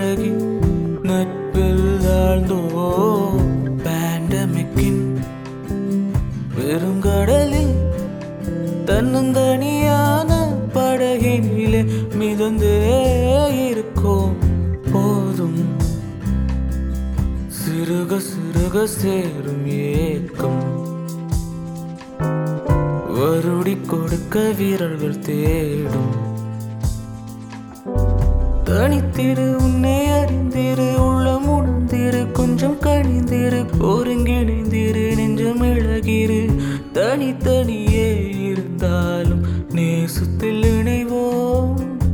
பழகி நட்பில் ஆழ்ந்தோ பேண்டமிக்கின் பெருங்கடலில் தன்னந்தனியான படகினிலே மிதந்தே இருக்கோம் போதும் சிறுக சிறுக சேரும் ஏக்கம் வருடி கொடுக்க வீரர்கள் தேடும் தனித்திரு உன்னை அறிந்திரு உள்ளம் உணர்ந்திரு கொஞ்சம் கணிந்திரு ஒருங்கிணைந்திரு நெஞ்சம் இழகிரு தனித்தனியே இருந்தாலும் நேசத்தில் இணைவோம்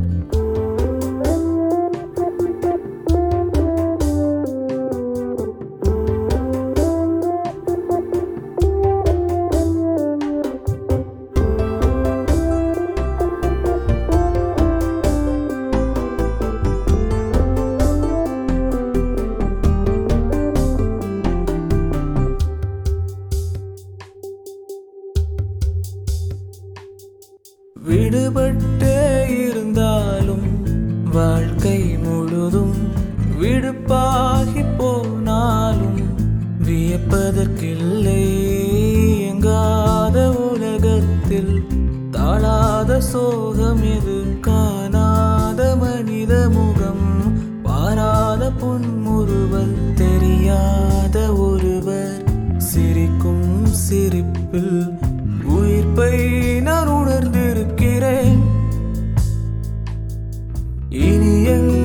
விடுபட்டே இருந்தாலும் வாழ்க்கை முழுதும் விடுப்பாகி போனாலும் வியப்பதற்கில்லை எங்காத உலகத்தில் தாழாத சோகம் எது காணாத மனித முகம் பாராத புன்முறுவல் தெரியாத ஒருவர் சிரிக்கும் சிரிப்பில் உயிர்ப்பை நான் உணர்ந்திருக்கிறேன் இனி எங்கள்